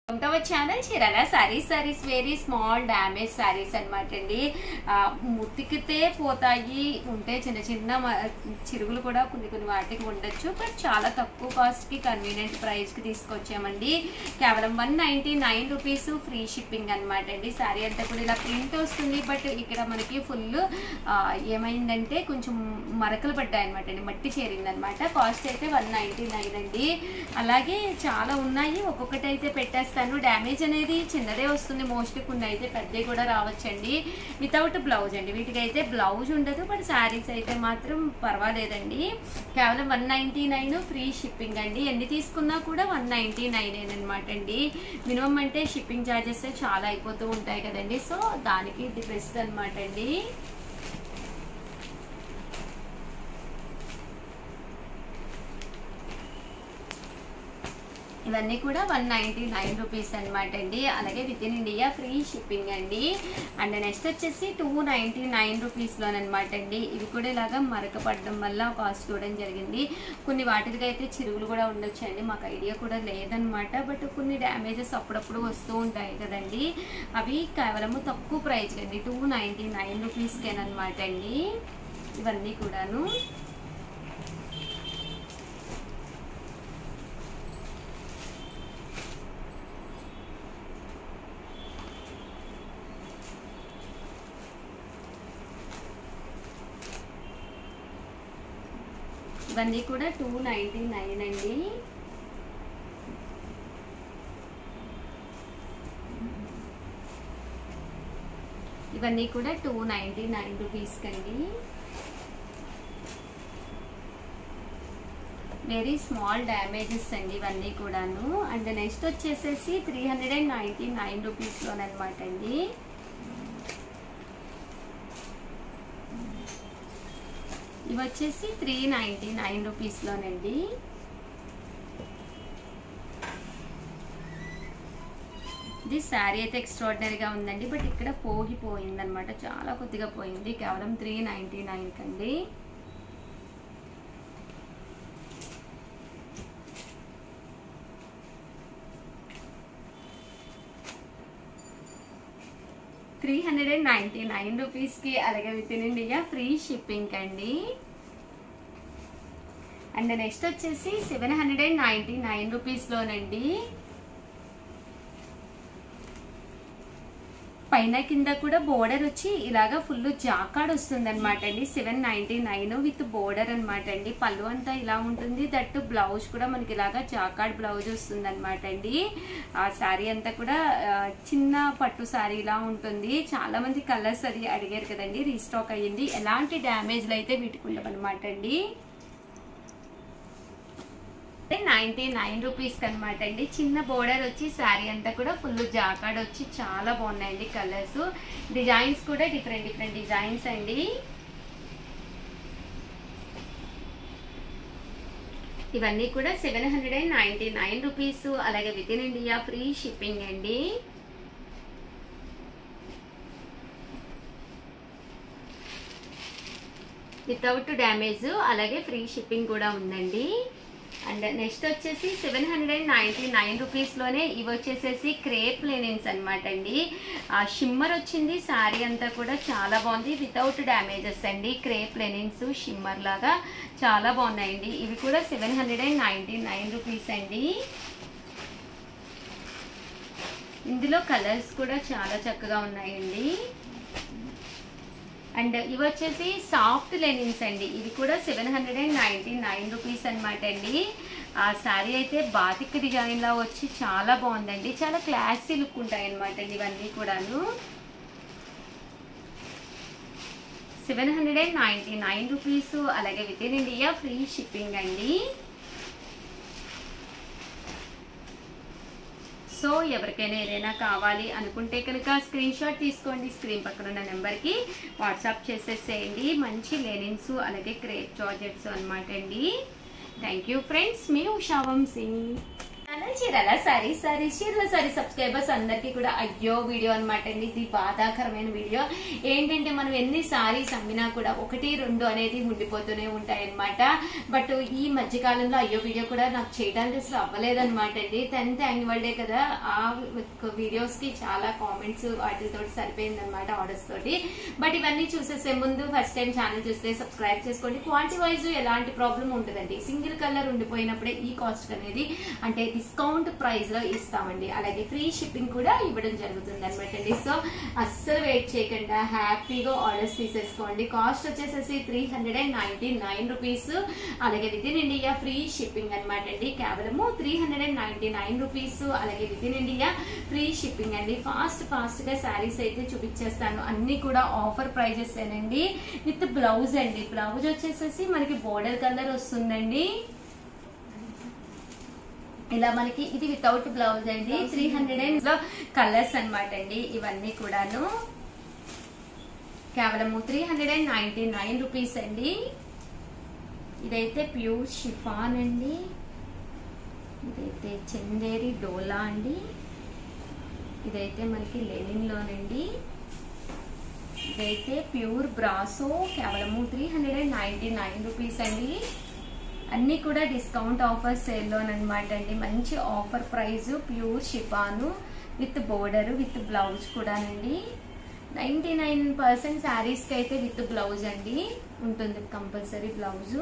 hour channel Chirala saris saris very small damage saris అనమాట అండి ఆ, ముతికితే పోతాయి ఉంటే చిన్న చిన్న మ- చిరుగులు కూడా కొన్ని కొన్ని వాటికి ఉండొచ్చు బట్ చాలా తక్కువ కాస్ట్కి కన్వీనియంట్ ప్రైస్కి తీసుకొచ్చామండి కేవలం one ninety nine rupees free shipping అనమాట అండి సారీ అంతా కూడా ఇలా ప్రింట్ వస్తుంది బట్ ఇక్కడ మనకి ఫుల్ ఏమైందంటే కొంచెం మరకలు పడ్డాయి అనమాట అండి మట్టి చేరింది అనమాట కాస్ట్ అయితే వన్ నైంటీ నైన్ అండి అలాగే చాలా ఉన్నాయి ఒక్కొక్కటి అయితే పెట్టేస్తాను డ్యామేజ్ అనేది చిన్నదే వస్తుంది మోస్ట్లీ కొన్ని అయితే పెద్దవి కూడా రావచ్చండి వితౌట్ బ్లౌజ్ అండి వీటికి అయితే బ్లౌజ్ ఉండదు బట్ శారీస్ అయితే మాత్రం పర్వాలేదండి కేవలం one ninety nine free shipping అండి ఎన్ని తీసుకున్నా కూడా వన్ నైంటీ నైన్ అనమాట అండి మినిమం అంటే షిప్పింగ్ ఛార్జెస్ చాలా అయిపోతూ ఉంటాయి కదండి సో దానికి ఇది బెస్ట్ అనమాట అండి ఇవన్నీ కూడా వన్ నైంటీ నైన్ రూపీస్ అనమాట అండి అలాగే within India free shipping అండి అండ్ నెక్స్ట్ వచ్చేసి టూ నైంటీ నైన్ రూపీస్లోనమాట అండి ఇవి కూడా ఇలాగా మరక పడడం వల్ల కాస్ట్ చూడడం జరిగింది కొన్ని వాటికి అయితే చిరుగులు కూడా ఉండొచ్చు అండి మాకు ఐడియా కూడా లేదనమాట బట్ కొన్ని డ్యామేజెస్ అప్పుడప్పుడు వస్తూ ఉంటాయి కదండి అవి కేవలము తక్కువ ప్రైస్ అండి టూ నైంటీ నైన్ రూపీస్కేనమాట అండి ఇవన్నీ కూడాను ఇవన్నీ కూడా టూ నైంటీ నైన్ అండి ఇవన్నీ కూడా టూ నైంటీ నైన్ రూపీస్కి అండి వెరీ స్మాల్ డ్యామేజెస్ అండి ఇవన్నీ కూడాను అండ్ నెక్స్ట్ వచ్చేసేసి three hundred and ninety nine రూపీస్లోనమాట అండి ఇవి వచ్చేసి త్రీ నైంటీ నైన్ రూపీస్లోనండి ఇది శారీ అయితే ఎక్స్ట్రాడినరీగా ఉందండి బట్ ఇక్కడ పోగిపోయింది అనమాట చాలా కొద్దిగా పోయింది కేవలం త్రీ నైంటీ నైన్ కండి three hundred and ninety nine రూపీస్కి అలాగే within India free shipping అండి అండ్ నెక్స్ట్ వచ్చేసి seven hundred and ninety nine రూపీస్లోనండి పైన కింద కూడా బోర్డర్ వచ్చి ఇలాగా ఫుల్ జాకాడ్ వస్తుంది అనమాట అండి seven ninety nine with border అనమాట అండి పళ్ళు అంతా ఇలా ఉంటుంది దట్ బ్లౌజ్ కూడా మనకి ఇలాగా జాకాడ్ బ్లౌజ్ వస్తుంది అనమాట అండి ఆ శారీ అంతా కూడా ఆ, చిన్న పట్టు శారీ ఇలా ఉంటుంది చాలా మంది కలర్స్ అది అడిగారు కదండి రీస్టాక్ అయ్యింది ఎలాంటి డ్యామేజ్లు అయితే వీటికి ఉండవన్నమాట అండి నైన్టీ నైన్ రూపీస్ అనమాట అండి చిన్న బోర్డర్ వచ్చి శారీ అంతా కూడా ఫుల్ జాకాడ్ వచ్చి చాలా బాగున్నాయండి కలర్స్ డిజైన్స్ కూడా డిఫరెంట్ డిఫరెంట్ డిజైన్స్ అండి ఇవన్నీ కూడా seven hundred and ninety nine rupees అలాగే within India free shipping అండి వితౌట్ డ్యామేజ్ అలాగే ఫ్రీ షిప్పింగ్ కూడా ఉందండి అండ్ నెక్స్ట్ వచ్చేసి seven hundred and ninety nine రూపీస్లోనే ఇవి వచ్చేసేసి క్రేప్ లెనిన్స్ అనమాట అండి ఆ షిమ్మర్ వచ్చింది శారీ అంతా కూడా చాలా బాగుంది వితౌట్ డ్యామేజెస్ అండి క్రేప్ లెనిన్స్ షిమ్మర్ లాగా చాలా బాగున్నాయండి ఇవి కూడా seven hundred and ninety nine rupees అండి ఇందులో కలర్స్ కూడా చాలా చక్కగా ఉన్నాయండి అండ్ ఇవి వచ్చేసి సాఫ్ట్ లెనిన్స్ అండి ఇవి కూడా seven hundred and ninety nine rupees అనమాట అండి ఆ శారీ అయితే బాతిక్ డిజైన్ లా వచ్చి చాలా బాగుందండి చాలా క్లాసీ లుక్ ఉంటాయి అనమాట అండి ఇవన్నీ కూడాను seven hundred and ninety nine rupees అలాగే within India free shipping అండి సో ఎవరికైనా ఏదైనా కావాలి అనుకుంటే కనుక స్క్రీన్ షాట్ తీసుకోండి స్క్రీన్ పక్కన ఉన్న నెంబర్కి వాట్సాప్ చేసేసేయండి మంచి లెనిన్స్ అలాగే క్రేప్ జార్జెట్స్ అనమాట అండి థ్యాంక్ యూ ఫ్రెండ్స్ మీ Usha Vamshi Chirala sorry sorry Chirala sari subscribers అందరికీ కూడా అయ్యో వీడియో అనమాట అండి ఇది బాధాకరమైన వీడియో ఏంటంటే మనం ఎన్ని సారీస్ అమ్మినా కూడా ఒకటి రెండు అనేది ఉండిపోతూనే ఉంటాయి అనమాట బట్ ఈ మధ్య కాలంలో అయ్యో వీడియో కూడా నాకు చేయడానికి అసలు అవ్వలేదన్నమాట అండి టెన్త్ యాన్యువల్ డే కదా ఆ వీడియోస్ కి చాలా కామెంట్స్ వాటితో సరిపోయింది అనమాట ఆర్డర్స్ తోటి బట్ ఇవన్నీ చూసేసే ముందు ఫస్ట్ టైం ఛానల్ చూస్తే సబ్స్క్రైబ్ చేసుకోండి క్వాలిటీ వైజ్ ఎలాంటి ప్రాబ్లం ఉంటుందండి సింగిల్ కలర్ ఉండిపోయినప్పుడే ఈ కాస్ట్ అనేది అంటే డిస్కౌంట్ ప్రైస్ లో ఇస్తామండి అలాగే ఫ్రీ షిప్పింగ్ కూడా ఇవ్వడం జరుగుతుంది అనమాట అండి సో అస్సలు వెయిట్ చేయకుండా హ్యాపీగా ఆర్డర్స్ తీసేసుకోండి కాస్ట్ వచ్చేసేసి three hundred and ninety nine rupees అలాగే within India free shipping అనమాట అండి కేవలము three hundred and ninety nine rupees అలాగే within India free shipping అండి ఫాస్ట్ ఫాస్ట్ గా శారీస్ అయితే చూపించేస్తాను అన్ని కూడా ఆఫర్ ప్రైజెస్ ఏనండి విత్ బ్లౌజ్ అండి బ్లౌజ్ వచ్చేసేసి మనకి బోర్డర్ కలర్ వస్తుందండి ఇలా మనకి ఇది వితౌట్ బ్లౌజ్ అండి త్రీ హండ్రెడ్ అండ్ లో కలర్స్ అనమాట అండి ఇవన్నీ కూడాను కేవలము three hundred and ninety nine rupees అండి ఇదైతే ప్యూర్ షిఫాన్ అండి ఇదైతే చందేరి డోలా అండి ఇదైతే మనకి లెనిన్ లోనండి ఇదైతే ప్యూర్ బ్రాసో కేవలము three hundred and ninety nine rupees అండి అన్ని కూడా డిస్కౌంట్ ఆఫర్ సేల్లోనమాట అండి మంచి offer price pure chiffon with border with blouse కూడానండి నైంటీ నైన్ పర్సెంట్ శారీస్కి అయితే విత్ బ్లౌజ్ అండి ఉంటుంది కంపల్సరీ బ్లౌజ్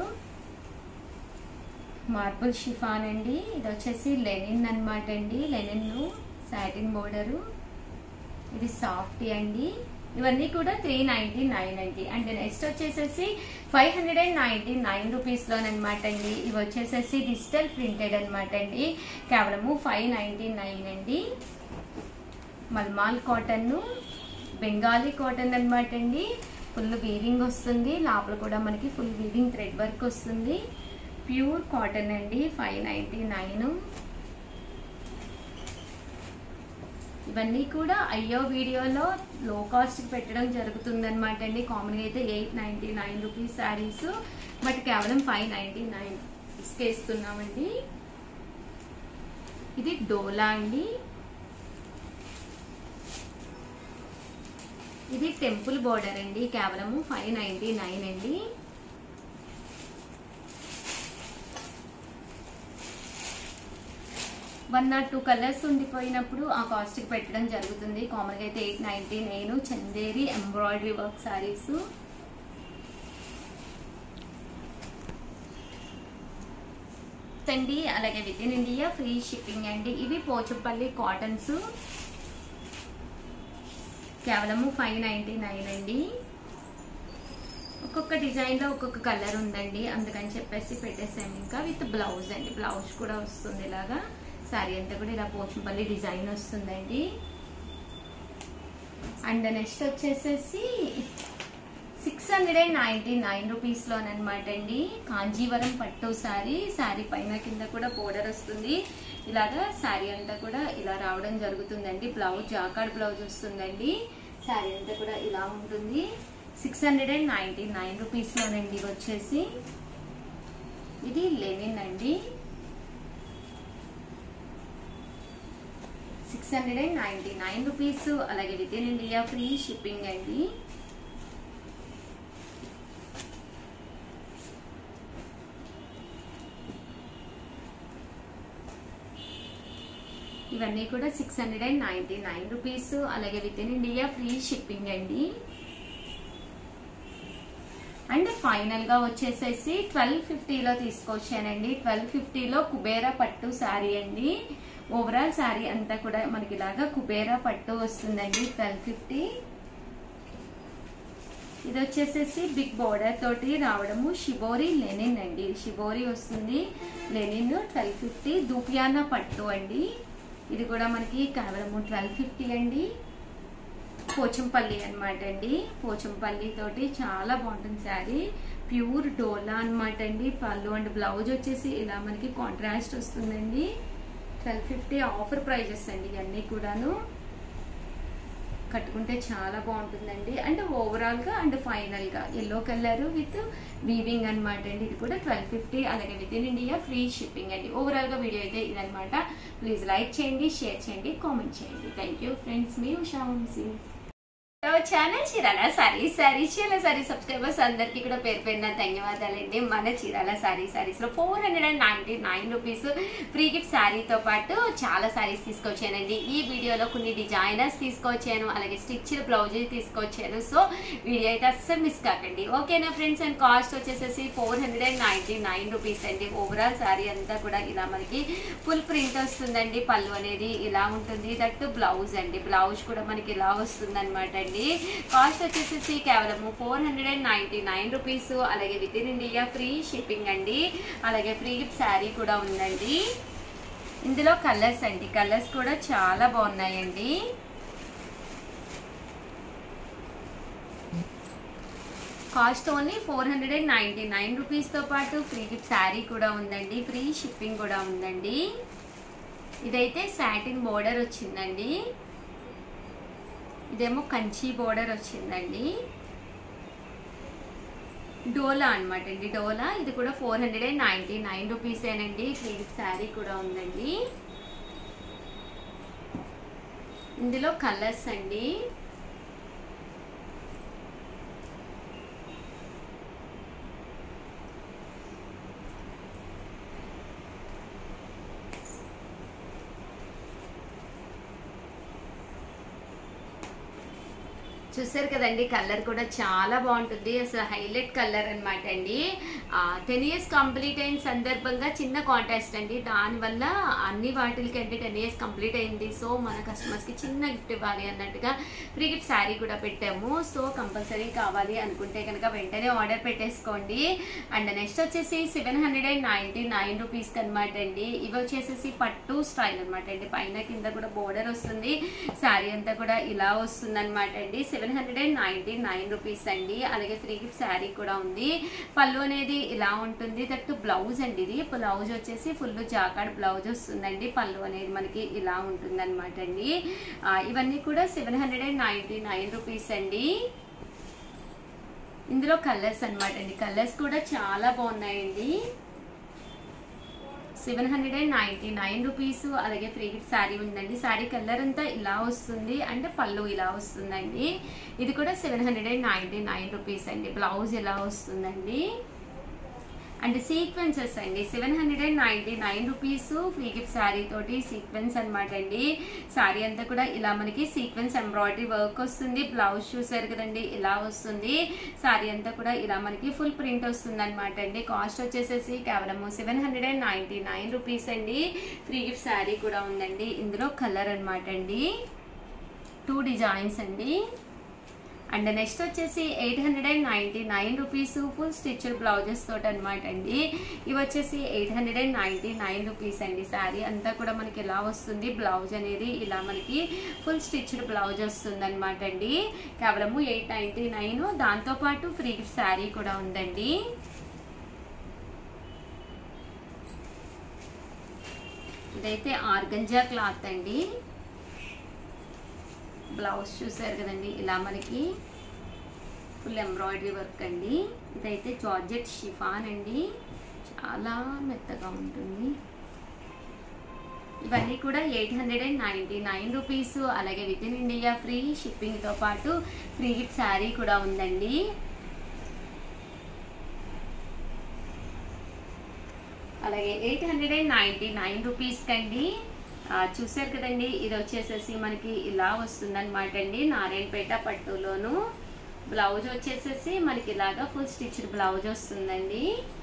మార్బుల్ షిఫాన్ అండి ఇది వచ్చేసి లెనిన్ అనమాట అండి లెనిన్ సాటిన్ బోర్డరు ఇది సాఫ్టీ అండి ఇవన్నీ కూడా త్రీ నైన్టీ నైన్ అండి అండ్ నెక్స్ట్ వచ్చేసేసి five hundred and ninety nine rupees లోనమాట అండి ఇవి వచ్చేసేసి డిజిటల్ ప్రింటెడ్ అనమాట అండి కేవలము ఫైవ్ నైన్టీ నైన్ అండి మల్మాల్ కాటన్ బెంగాలీ కాటన్ అనమాట అండి ఫుల్ వీవింగ్ వస్తుంది లోపల కూడా మనకి ఫుల్ వీవింగ్ థ్రెడ్ వర్క్ వస్తుంది ప్యూర్ కాటన్ అండి ఫైవ్ నైన్టీ నైన్ ఇవన్నీ కూడా అయ్యో వీడియోలో లో కాస్ట్ పెట్టడం జరుగుతుంది అనమాట అండి కామన్గా అయితే eight ninety nine rupees saris but కేవలం ఫైవ్ నైన్టీ నైన్ ఇస్తున్నామండి ఇది డోలా అండి ఇది టెంపుల్ బోర్డర్ అండి కేవలము ఫైవ్ నైన్టీ నైన్ అండి వన్ నాట్ టూ కలర్స్ ఉండిపోయినప్పుడు ఆ కాస్ట్కి పెట్టడం జరుగుతుంది కామన్గా అయితే ఎయిట్ నైన్టీ నేను చందేరి ఎంబ్రాయిడరీ వర్క్ శారీస్ అండి అలాగే within India free shipping అండి ఇవి పోచంపల్లి కాటన్స్ కేవలము ఫైవ్ నైన్టీ నైన్ అండి ఒక్కొక్క డిజైన్లో ఒక్కొక్క కలర్ ఉందండి అందుకని చెప్పేసి పెట్టేసాము ఇంకా విత్ బ్లౌజ్ అండి బ్లౌజ్ కూడా వస్తుంది ఇలాగా శారీ అంతా కూడా ఇలా పోచంపల్లి డిజైన్ వస్తుందండి అండ్ నెక్స్ట్ వచ్చేసేసి six hundred and ninety nine రూపీస్లోనమాట అండి కాంజీవరం పట్టు శారీ శారీ పైన కింద కూడా బోర్డర్ వస్తుంది ఇలాగా శారీ అంతా కూడా ఇలా రావడం జరుగుతుందండి బ్లౌజ్ జాకాడ్ బ్లౌజ్ వస్తుందండి శారీ అంతా కూడా ఇలా ఉంటుంది six hundred and ninety nine రూపీస్లోనండి ఇది వచ్చేసి ఇది లెనిన్ అండి six hundred and ninety nine rupees అలాగే within India free shipping అండి ఇవన్నీ కూడా six hundred and ninety nine rupees అలాగే within India free shipping అండి అండ్ ఫైనల్ గా వచ్చేసేసి ట్వెల్వ్ ఫిఫ్టీలో తీసుకొచ్చానండి ట్వెల్వ్ ఫిఫ్టీలో కుబేరా పట్టు శారీ అండి ఓవరాల్ శారీ అంతా కూడా మనకి ఇలాగా కుబేరా పట్టు వస్తుందండి ట్వెల్వ్ ఫిఫ్టీ ఇది వచ్చేసేసి బిగ్ బోర్డర్ తోటి రావడము షిబోరి లెనిన్ అండి షిబోరి వస్తుంది లెనిన్ ట్వెల్వ్ ఫిఫ్టీ దూపియానా పట్టు అండి ఇది కూడా మనకి కేవలము ట్వెల్వ్ ఫిఫ్టీ అండి పోచంపల్లి అనమాట అండి పోచంపల్లి తోటి చాలా బాగుంటుంది శారీ ప్యూర్ డోలా అనమాట అండి పళ్ళు అండ్ బ్లౌజ్ వచ్చేసి ఇలా మనకి కాంట్రాస్ట్ వస్తుందండి ట్వెల్వ్ ఫిఫ్టీ ఆఫర్ ప్రైజెస్ అండి ఇవన్నీ కూడాను కట్టుకుంటే చాలా బాగుంటుందండి అంటే ఓవరాల్గా అండ్ ఫైనల్గా ఎల్లో కలర్ విత్ వీవింగ్ అనమాట అండి ఇది కూడా ట్వెల్వ్ ఫిఫ్టీ అలాగే within India free shipping అండి ఓవరాల్గా వీడియో అయితే ఇదనమాట ప్లీజ్ లైక్ చేయండి షేర్ చేయండి కామెంట్ చేయండి థ్యాంక్ యూ ఫ్రెండ్స్ మీ Usha Vamshi channel Chirala sorry sorry Chirala sari subscribers అందరికీ కూడా పేరు పేరున ధన్యవాదాలండి మన చీరాల సారీ సారీస్ లో four hundred and ninety nine rupees free gift శారీతో పాటు చాలా సారీస్ తీసుకొచ్చానండి ఈ వీడియోలో కొన్ని డిజైనర్స్ తీసుకొచ్చాను అలాగే స్టిచ్డ్ బ్లౌజ్ తీసుకొచ్చాను సో వీడియో అయితే అస్సలు మిస్ కాకండి ఓకేనా ఫ్రెండ్స్ అండ్ కాస్ట్ వచ్చేసేసి four hundred and ninety nine rupees అండి ఓవరాల్ శారీ అంతా కూడా ఇలా మనకి ఫుల్ ప్రింట్ వస్తుందండి పళ్ళు అనేది ఇలా ఉంటుంది దట్ బ్లౌజ్ అండి బ్లౌజ్ కూడా మనకి ఇలా వస్తుంది అనమాట అండి కాస్ట్ వచ్చేసి కేవలము four hundred and ninety nine rupees అలాగే within India free shipping అండి అలాగే ఫ్రీ గిఫ్ట్ శారీ కూడా ఉందండి ఇందులో కలర్స్ అండి కలర్స్ కూడా చాలా బాగున్నాయండి cost only four hundred and ninety nine రూపీస్తో పాటు ఫ్రీ గిఫ్ట్ శారీ కూడా ఉందండి ఫ్రీ షిప్పింగ్ కూడా ఉందండి ఇదైతే సాటిన్ బోర్డర్ వచ్చిందండి ఇదేమో కంచి బోర్డర్ వచ్చిందండి డోలా అనమాట అండి డోలా ఇది కూడా four hundred and ninety nine రూపీసేనండి ఫ్రీ గిఫ్ట్ శారీ కూడా ఉందండి ఇందులో కలర్స్ అండి చూసారు కదండి కలర్ కూడా చాలా బాగుంటుంది అసలు హైలైట్ కలర్ అనమాట అండి టెన్ ఇయర్స్ కంప్లీట్ అయిన సందర్భంగా చిన్న కాంటాస్ట్ అండి దానివల్ల అన్ని వాటికి అంటే టెన్ ఇయర్స్ కంప్లీట్ అయింది సో మన కస్టమర్స్కి చిన్న గిఫ్ట్ ఇవ్వాలి అన్నట్టుగా ఫ్రీ గిఫ్ట్ శారీ కూడా పెట్టాము సో కంపల్సరీ కావాలి అనుకుంటే కనుక వెంటనే ఆర్డర్ పెట్టేసుకోండి అండ్ నెక్స్ట్ వచ్చేసి seven hundred and ninety nine రూపీస్కి అనమాట అండి ఇవి వచ్చేసేసి పట్టు స్టైల్ అనమాట అండి పైన కింద కూడా బోర్డర్ వస్తుంది శారీ అంతా కూడా ఇలా వస్తుంది అనమాట అండి seven hundred and ninety nine rupees అండి అలాగే ఫ్రీ గిఫ్ట్ శారీ కూడా ఉంది పళ్ళు అనేది ఇలా ఉంటుంది దట్టు బ్లౌజ్ అండి ఇది బ్లౌజ్ వచ్చేసి ఫుల్ జాకాడ్ బ్లౌజ్ వస్తుందండి పళ్ళు అనేది మనకి ఇలా ఉంటుంది అనమాట అండి ఆ, ఇవన్నీ కూడా seven hundred and ninety nine rupees అండి ఇందులో కలర్స్ అన్నమాట అండి కలర్స్ కూడా చాలా బాగున్నాయండి seven hundred and ninety nine rupees అలాగే ఫ్రీ గిఫ్ట్ శారీ ఉందండి శారీ కలర్ అంతా ఇలా వస్తుంది అంటే పళ్ళు ఇలా వస్తుందండి ఇది కూడా seven hundred and ninety nine rupees అండి బ్లౌజ్ ఇలా వస్తుందండి అండ్ సీక్వెన్సెస్ అండి seven hundred and ninety nine rupees free gift sari తోటి సీక్వెన్స్ అనమాట అండి శారీ అంతా కూడా ఇలా మనకి సీక్వెన్స్ ఎంబ్రాయిడరీ వర్క్ వస్తుంది బ్లౌజ్ చూసారు కదండి ఇలా వస్తుంది శారీ అంతా కూడా ఇలా మనకి ఫుల్ ప్రింట్ వస్తుంది అనమాట అండి కాస్ట్ వచ్చేసేసి కేవలము seven hundred and ninety nine rupees అండి ఫ్రీ గిఫ్ట్ శారీ కూడా ఉందండి ఇందులో కలర్ అనమాట అండి టూ డిజైన్స్ అండి అండ్ నెక్స్ట్ వచ్చేసి eight hundred and ninety nine rupees full stitched blouses తోటి అనమాట అండి ఇవి వచ్చేసి eight hundred and ninety nine rupees అండి శారీ అంతా కూడా మనకి ఇలా వస్తుంది బ్లౌజ్ అనేది ఇలా మనకి ఫుల్ స్టిచ్డ్ బ్లౌజ్ వస్తుంది అనమాట అండి కేవలము ఎయిట్ నైంటీ నైన్ దాంతోపాటు ఫ్రీ గిఫ్ట్ శారీ కూడా ఉందండి ఇదైతే ఆర్గంజా క్లాత్ అండి బ్లౌజ్ చూసారు కదండి ఇలా మనకి ఫుల్ ఎంబ్రాయిడరీ వర్క్ అండి ఇదైతే జార్జెట్ షిఫాన్ అండి చాలా మెత్తగా ఉంటుంది ఇవన్నీ కూడా eight hundred and ninety nine rupees అలాగే విత్ ఇన్ ఇండియా ఫ్రీ షిప్పింగ్తో పాటు ఫ్రీ గిఫ్ట్ శారీ కూడా ఉందండి అలాగే eight hundred and ninety nine రూపీస్కి అండి ఆ, చూసారు కదండి ఇది వచ్చేసేసి మనకి ఇలా వస్తుందన్నమాట అండి నారాయణపేట పట్టులోను బ్లౌజ్ వచ్చేసేసి మనకి ఇలాగా ఫుల్ స్టిచ్డ్ బ్లౌజ్ వస్తుందండి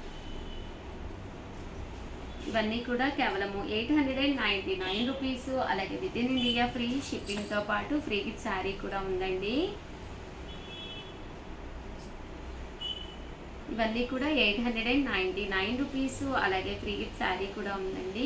ఇవన్నీ కూడా కేవలము eight hundred and ninety nine rupees అలాగే విత్ ఇన్ ఇండియా ఫ్రీ షిప్పింగ్తో పాటు ఫ్రీ గిఫ్ట్ శారీ కూడా ఉందండి ఇవన్నీ కూడా eight hundred and ninety nine rupees అలాగే ఫ్రీ గిఫ్ట్ శారీ కూడా ఉందండి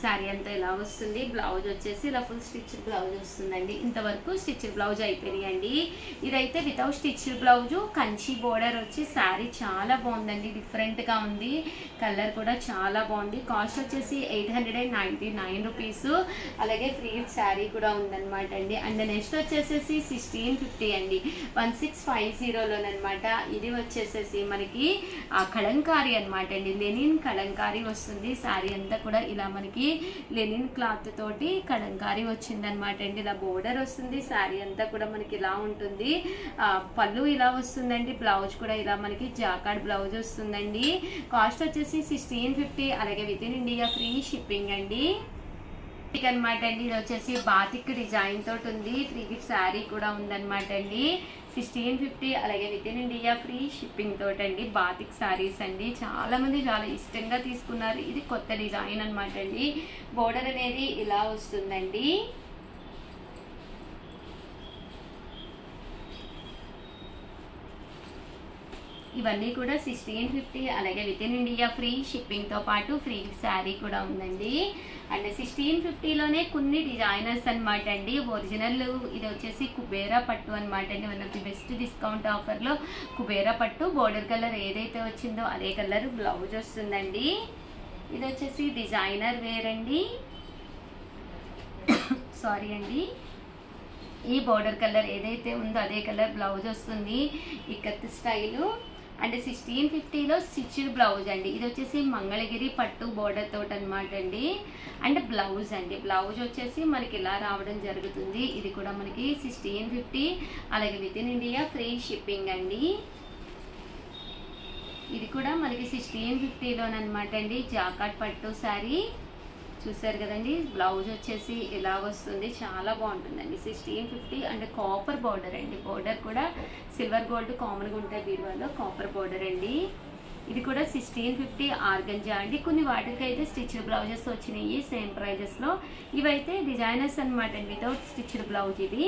శారీ అంతా ఇలా వస్తుంది బ్లౌజ్ వచ్చేసి ఇలా ఫుల్ స్టిచ్ బ్లౌజ్ వస్తుందండి ఇంతవరకు స్టిచ్ బ్లౌజ్ అయిపోయినాయండి ఇదైతే without stitch blouse Kanchi border వచ్చి శారీ చాలా బాగుందండి డిఫరెంట్గా ఉంది కలర్ కూడా చాలా బాగుంది కాస్ట్ వచ్చేసి eight hundred and ninety nine rupees అలాగే ఫ్రీ శారీ కూడా ఉందన్నమాట అండి అండ్ నెక్స్ట్ వచ్చేసేసి సిక్స్టీన్ ఫిఫ్టీ అండి వన్ సిక్స్ ఫైవ్ జీరోలోనమాట ఇది వచ్చేసేసి మనకి ఆ కలంకారీ అనమాట అండి లెనిన్ కలంకారీ వస్తుంది శారీ అంతా కూడా ఇలా మనకి లెనిన్ క్లాత్ తోటి కలంకారీ వచ్చింది అనమాట అండి ఇలా బోర్డర్ వస్తుంది శారీ అంతా కూడా మనకి ఇలా ఉంటుంది ఆ, పళ్ళు ఇలా వస్తుందండి బ్లౌజ్ కూడా ఇలా మనకి జాకాడ్ బ్లౌజ్ వస్తుందండి కాస్ట్ వచ్చేసి సిక్స్టీన్ ఫిఫ్టీ అలాగే within India free shipping అండి అనమాట అండి ఇది వచ్చేసి బాతిక్ డిజైన్ తోటి ఉంది ఫ్రీ గిఫ్ట్ శారీ కూడా ఉందన్నమాట అండి సిక్స్టీన్ ఫిఫ్టీ అలాగే within India free shipping తోటి అండి బాతిక్ శారీస్ అండి చాలా మంది చాలా ఇష్టంగా తీసుకున్నారు ఇది కొత్త డిజైన్ అనమాట అండి బోర్డర్ అనేది ఇలా వస్తుందండి ఇవన్నీ కూడా సిక్స్టీన్ ఫిఫ్టీ అలాగే విత్ ఇన్ ఇండియా ఫ్రీ షిప్పింగ్తో పాటు ఫ్రీ శారీ కూడా ఉందండి అండ్ సిక్స్టీన్ ఫిఫ్టీలోనే కొన్ని డిజైనర్స్ అనమాట అండి ఒరిజినల్ ఇది వచ్చేసి కుబేరా పట్టు అనమాట అండి one of the best discount ఆఫర్లో కుబేరా పట్టు బోర్డర్ కలర్ ఏదైతే వచ్చిందో అదే కలర్ బ్లౌజ్ వస్తుందండి ఇది వచ్చేసి డిజైనర్ వేర్ అండి సారీ అండి ఈ బోర్డర్ కలర్ ఏదైతే ఉందో అదే కలర్ బ్లౌజ్ వస్తుంది ఇక్కత్ స్టైలు అండ్ సిక్స్టీన్ ఫిఫ్టీలో స్టిచ్డ్ బ్లౌజ్ అండి ఇది వచ్చేసి మంగళగిరి పట్టు బోర్డర్ తోటి అనమాట అండి అండ్ బ్లౌజ్ అండి బ్లౌజ్ వచ్చేసి మనకి ఇలా రావడం జరుగుతుంది ఇది కూడా మనకి సిక్స్టీన్ ఫిఫ్టీ అలాగే within India free shipping అండి ఇది కూడా మనకి సిక్స్టీన్ ఫిఫ్టీలోనమాట అండి జాకాట్ పట్టు శారీ చూసారు కదండి బ్లౌజ్ వచ్చేసి ఇలా వస్తుంది చాలా బాగుంటుందండి sixteen fifty and copper border అండి బార్డర్ కూడా సిల్వర్ గోల్డ్ కామన్గా ఉంటాయి బీరువాలో కాపర్ బార్డర్ అండి ఇది కూడా సిక్స్టీన్ ఫిఫ్టీ ఆర్గంజా అండి కొన్ని వాటికి అయితే స్టిచ్డ్ బ్లౌజెస్ వచ్చినాయి సేమ్ ప్రైజెస్లో ఇవైతే డిజైనర్స్ అనమాట అండి వితౌట్ స్టిచ్డ్ బ్లౌజ్ ఇది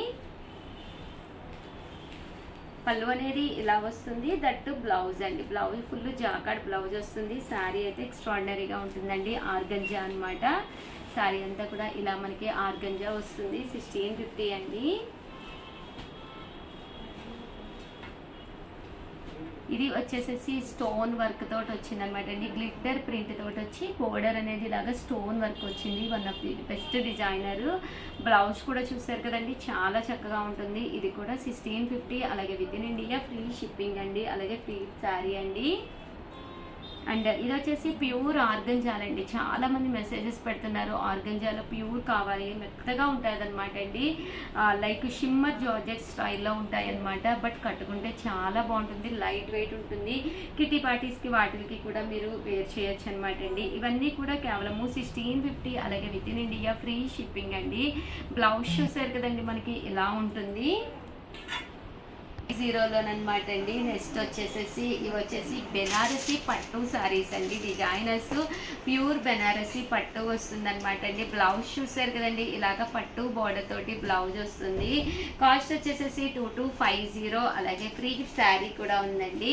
పళ్ళు అనేది ఇలా వస్తుంది దట్టు బ్లౌజ్ అండి బ్లౌజ్ ఫుల్ జాకాడ్ బ్లౌజ్ వస్తుంది శారీ అయితే ఎక్స్ట్రాడినరీగా ఉంటుందండి ఆర్గంజా అన్నమాట శారీ అంతా కూడా ఇలా మనకి ఆర్గంజా వస్తుంది సిక్స్టీన్ ఫిఫ్టీ అండి ఇది వచ్చేసేసి స్టోన్ వర్క్ తోటి వచ్చింది అనమాట అండి గ్లిట్టర్ ప్రింట్ తోటి వచ్చి బోర్డర్ అనేది ఇలాగా స్టోన్ వర్క్ వచ్చింది one of the best designer blouse కూడా చూసారు కదండి చాలా చక్కగా ఉంటుంది ఇది కూడా సిక్స్టీన్ ఫిఫ్టీ అలాగే within India free shipping అండి అలాగే ఫ్రీ శారీ అండి అండ్ ఇది వచ్చేసి ప్యూర్ ఆర్గంజాలండి చాలా మంది మెసేజెస్ పెడుతున్నారు ఆర్గంజాలో ప్యూర్ కావాలి మెత్తగా ఉంటుంది అనమాట అండి లైక్ షిమ్మర్ జార్జెట్ స్టైల్లో ఉంటాయి అనమాట బట్ కట్టుకుంటే చాలా బాగుంటుంది లైట్ వెయిట్ ఉంటుంది కిటీ పార్టీస్కి వాటికి కూడా మీరు వేర్ చేయొచ్చు అనమాట అండి ఇవన్నీ కూడా కేవలము సిక్స్టీన్ ఫిఫ్టీ అలాగే within India free shipping అండి బ్లౌజ్ చూసారు కదండి మనకి ఇలా ఉంటుంది జీరోలోనమాట అండి నెక్స్ట్ వచ్చేసేసి ఇవి వచ్చేసి బెనారసి పట్టు సారీస్ అండి డిజైనర్స్ ప్యూర్ బెనారసి పట్టు వస్తుంది అనమాట అండి బ్లౌజ్ చూసారు కదండి ఇలాగ పట్టు బోర్డర్ తోటి బ్లౌజ్ వస్తుంది కాస్ట్ వచ్చేసేసి టూ టూ ఫైవ్ జీరో అలాగే ఫ్రీ శారీ కూడా ఉందండి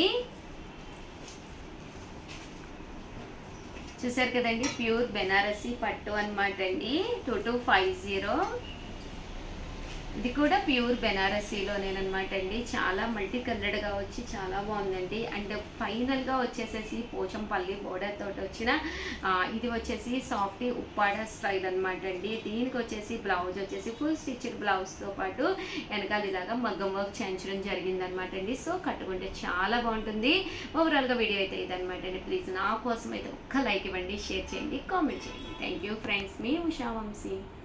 చూసారు కదండి ప్యూర్ బెనారసి పట్టు అనమాట అండి టూ టూ ఫైవ్ జీరో ఇది కూడా ప్యూర్ బెనారసీలోనేనమాట అండి చాలా మల్టీ కలర్డ్గా వచ్చి చాలా బాగుందండి అండ్ ఫైనల్గా వచ్చేసేసి పోచంపల్లి బోర్డర్ తోటి వచ్చిన ఆ, ఇది వచ్చేసి సాఫ్ట్ ఉప్పాడ స్టైల్ అనమాట అండి దీనికి వచ్చేసి బ్లౌజ్ వచ్చేసి ఫుల్ స్టిచ్డ్ బ్లౌజ్తో పాటు వెనకాల ఇలాగా మగ్గం వర్క్ చేయించడం జరిగింది అనమాట అండి సో కట్టుకుంటే చాలా బాగుంటుంది ఓవరాల్గా వీడియో అయితే ఇదనమాట అండి ప్లీజ్ నా కోసం అయితే ఒక్క లైక్ ఇవ్వండి షేర్ చేయండి కామెంట్ చేయండి థ్యాంక్ యూ ఫ్రెండ్స్ మీ ఉషా వంశీ